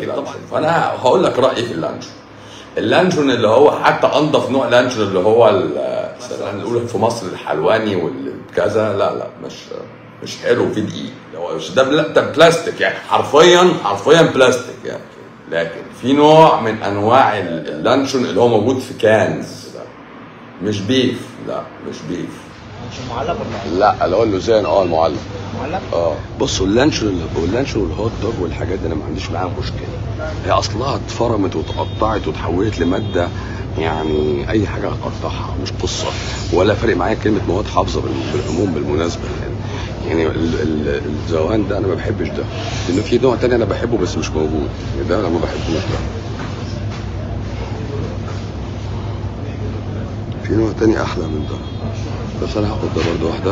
اللانشون فانا هقول لك رايي في اللانشون اللانشون اللي هو حتى انضف نوع لانشون اللي هو ال- خلينا نقول في مصر الحلواني والكذا لا لا مش مش حلو فيه دقيق هو مش ده بلا- ده بلاستيك يعني حرفيا حرفيا بلاستيك يعني لكن في نوع من انواع ال- اللانشون اللي هو موجود في كانز ده مش بيف لا مش بيف مش معلق ولا لا اللي هو اللوزان اه المعلق معلق؟ اه بصوا اللانشون واللانشون والهوت دوج والحاجات دي انا ما عنديش معاها مشكله هي اصلها اتفرمت واتقطعت وتحولت لماده يعني اي حاجه هتقطعها مش قصه ولا فارق معايا كلمه مواد حافظه بال- بالعموم بالمناسبه يعني يعني ال- ال- الزوان ده انا ما بحبش ده لان في نوع تاني انا بحبه بس مش موجود يعني ده انا ما بحبوش ده في نوع تاني احلى من ده بس انا هاخد ده برضه واحده